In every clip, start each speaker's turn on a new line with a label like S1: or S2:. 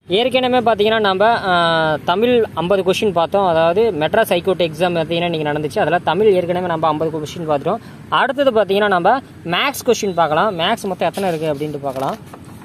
S1: ஏற்கனவே பார்த்தீங்கன்னா நம்ம ஆஹ், தமிழ் ஐம்பது கொஷின் பார்த்தோம் அதாவது மெட்ராஸ் ஹைகோர்ட் எக்ஸாம் பார்த்தீங்கன்னா நீங்கள் நடந்துச்சு அதில் தமிழ் ஏற்கனவே நம்ம ஐம்பது கொஷின் பார்த்துட்டோம் அடுத்தது பார்த்தீங்கன்னா நம்ம மேக்ஸ் கொஷின் பார்க்கலாம் மேக்ஸ் மொத்தம் எத்தனை இருக்குது அப்படின்ட்டு பார்க்கலாம்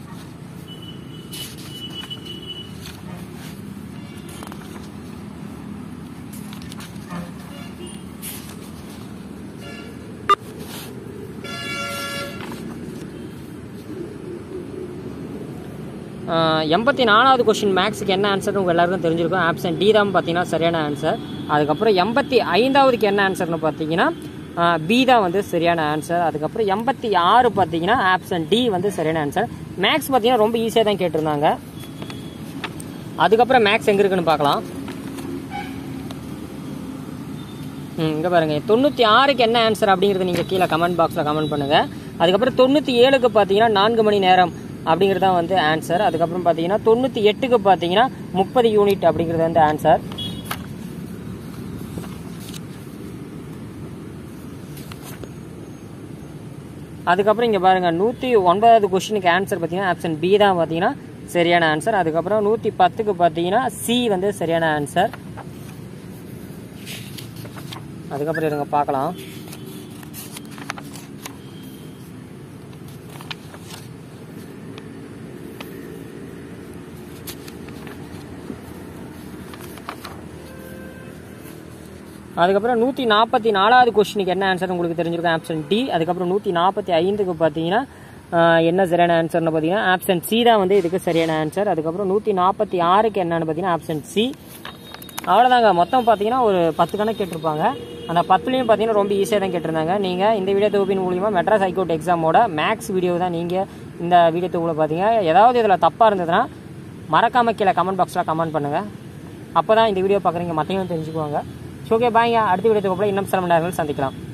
S1: எண்பத்தி நாலாவது கொஷின் மேக்ஸுக்கு என்ன ஆன்சர் உங்கள் எல்லாருக்கும் தெரிஞ்சிருக்கும் ஆப்ஷன் டி தான் பார்த்தீங்கன்னா சரியான ஆன்சர் அதுக்கப்புறம் எண்பத்தி ஐந்தாவதுக்கு என்ன ஆன்சர்னு பார்த்தீங்கன்னா பி தான் வந்து சரியான ஆன்சர் அதுக்கப்புறம் எண்பத்தி ஆறு பார்த்தீங்கன்னா ஆப்ஷன் டி வந்து சரியான ஆன்சர் மேக்ஸ் பார்த்தீங்கன்னா ரொம்ப ஈஸியாக தான் கேட்டிருந்தாங்க அதுக்கப்புறம் மேக்ஸ் எங்கே இருக்குன்னு பார்க்கலாம் ம் இங்கே பாருங்க தொண்ணூற்றி ஆறுக்கு என்ன ஆன்சர் அப்படிங்கிறது நீங்கள் கீழே கமெண்ட் பாக்ஸில் கமெண்ட் பண்ணுங்கள் அதுக்கப்புறம் தொண்ணூற்றி ஏழுக்கு பார்த்தீங்கன்னா நான்கு மணி நேரம் அப்படிங்கிறது தான் வந்து ஆன்சர் அதுக்கப்புறம் பார்த்தீங்கன்னா தொண்ணூற்றி எட்டுக்கு பார்த்தீங்கன்னா முப்பது யூனிட் அப்படிங்கிறது வந்து ஆன்சர் அதுக்கப்புறம் இங்கே பாருங்கள் நூற்றி ஒன்பதாவது கொஷினுக்கு ஆன்சர் பார்த்தீங்கன்னா ஆப்ஷன் பி தான் பார்த்தீங்கன்னா சரியான ஆன்சர் அதுக்கப்புறம் நூற்றி பத்துக்கு பார்த்தீங்கன்னா சி வந்து சரியான ஆன்சர் அதுக்கப்புறம் இருங்க பார்க்கலாம் அதுக்கப்புறம் நூற்றி நாற்பத்தி நாலாவது கொஸ்டினுக்கு என்ன ஆன்சர் உங்களுக்கு தெரிஞ்சிருக்கும் ஆப்ஷன் டி அதுக்கப்புறம் நூற்றி நாற்பத்தி ஐந்துக்கு பார்த்தீங்கன்னா ஆஹ், என்ன சரியான ஆன்சர்னு பார்த்தீங்கன்னா ஆப்ஷன் சி தான் வந்து இதுக்கு சரியான ஆன்சர் அதுக்கப்புறம் நூற்றி நாற்பத்தி ஆறுக்கு என்னன்னு பார்த்தீங்கன்னா ஆப்ஷன் சி அவ்வளோதாங்க மொத்தம் பார்த்தீங்கன்னா ஒரு பத்து கணக்கு கேட்டிருப்பாங்க அந்த பத்துலேயும் பார்த்தீங்கன்னா ரொம்ப ஈஸியாக தான் கேட்டிருந்தாங்க நீங்கள் இந்த வீடியோ தொகுப்பின் மூலிமா மெட்ராஸ் ஹைகோர்ட் எக்ஸாமோட மேக்ஸ் வீடியோ தான் நீங்கள் இந்த வீடியோ தொகுப்பில் பார்த்தீங்க ஏதாவது இதில் தப்பாக இருந்ததுன்னா மறக்காம கீழே கமெண்ட் பாக்ஸில் கமெண்ட் பண்ணுங்கள் அப்போ தான் இந்த வீடியோ பார்க்குறீங்க மற்றவங்க தெரிஞ்சுக்குவாங்க ஓகே பாய்ங்க அடுத்த வீடியோ தொகுப்பில் இன்னும் சில மணி நேரங்கள் சந்திக்கலாம்